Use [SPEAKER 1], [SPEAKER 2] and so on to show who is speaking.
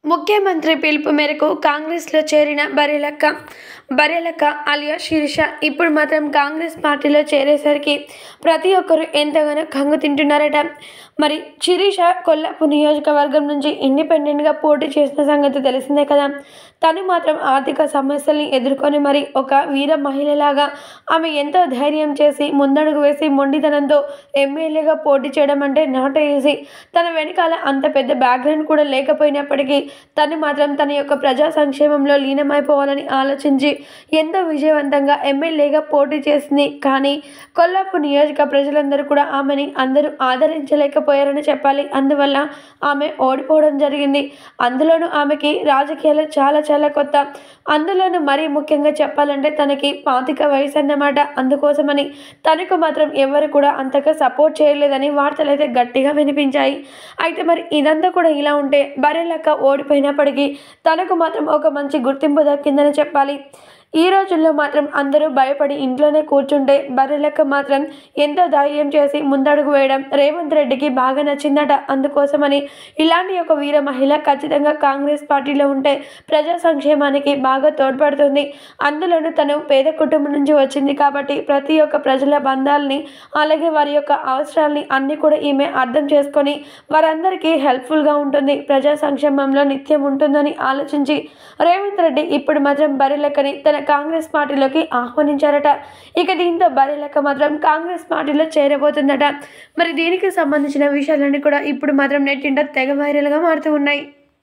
[SPEAKER 1] ముఖ్యమంత్రి పిలుపు మేరకు కాంగ్రెస్లో చేరిన బర్రెలక్క బర్రెలక్క అలియా శిరీష ఇప్పుడు మాత్రం కాంగ్రెస్ పార్టీలో చేరేసరికి ప్రతి ఒక్కరు ఎంతగానో కంగు తింటున్నారట మరి శిరీష కొల్లాపూర్ నియోజకవర్గం నుంచి ఇండిపెండెంట్గా పోటీ చేసిన సంగతి తెలిసిందే కదా తను మాత్రం ఆర్థిక సమస్యల్ని ఎదుర్కొని మరి ఒక వీర మహిళలాగా ఆమె ఎంతో ధైర్యం చేసి ముందడుగు వేసి మొండితనంతో ఎమ్మెల్యేగా పోటీ చేయడం అంటే నాట్ ఈజీ తన వెనకాల అంత పెద్ద బ్యాక్గ్రౌండ్ కూడా లేకపోయినప్పటికీ తను మాత్రం తన యొక్క ప్రజా సంక్షేమంలో లీనమైపోవాలని ఆలోచించి ఎంతో విజయవంతంగా ఎమ్మెల్యేగా పోటీ చేసింది కానీ కొల్లాపూర్ నియోజక ప్రజలందరూ కూడా ఆమెని అందరూ ఆదరించలేకపోయారని చెప్పాలి అందువల్ల ఆమె ఓడిపోవడం జరిగింది అందులోనూ ఆమెకి రాజకీయాలు చాలా చాలా కొత్త అందులోనూ మరీ ముఖ్యంగా చెప్పాలంటే తనకి పాతిక వయసు అన్నమాట అందుకోసమని తనకు మాత్రం ఎవరు కూడా అంతగా సపోర్ట్ చేయలేదని వార్తలు అయితే గట్టిగా వినిపించాయి అయితే మరి ఇదంతా కూడా ఇలా ఉంటే బర్రెలక్క ఓడిపోయినప్పటికీ తనకు మాత్రం ఒక మంచి గుర్తింపు దక్కిందని చెప్పాలి ఈ రోజుల్లో మాత్రం అందరూ భయపడి ఇంట్లోనే కూర్చుంటే బర్రెలక్క మాత్రం ఎంతో ధైర్యం చేసి ముందడుగు వేయడం రేవంత్ రెడ్డికి బాగా నచ్చిందట అందుకోసమని ఇలాంటి ఒక వీర మహిళ ఖచ్చితంగా కాంగ్రెస్ పార్టీలో ఉంటే ప్రజా సంక్షేమానికి బాగా తోడ్పడుతుంది అందులోనూ తను పేద కుటుంబం నుంచి వచ్చింది కాబట్టి ప్రతి ఒక్క ప్రజల బంధాలని అలాగే వారి యొక్క అవసరాలని అన్నీ కూడా ఈమె అర్థం చేసుకొని వారందరికీ హెల్ప్ఫుల్గా ఉంటుంది ప్రజా సంక్షేమంలో నిత్యం ఉంటుందని ఆలోచించి రేవంత్ రెడ్డి ఇప్పుడు మాత్రం బరిలెక్కని తన కాంగ్రెస్ పార్టీలోకి ఆహ్వానించారట ఇక దీంతో బరిలెక్క మాత్రం కాంగ్రెస్ పార్టీలో చేరబోతుందట మరి దీనికి సంబంధించిన విషయాలన్నీ కూడా ఇప్పుడు మాత్రం నెట్టింట తెగ వైరల్గా మారుతూ ఉన్నాయి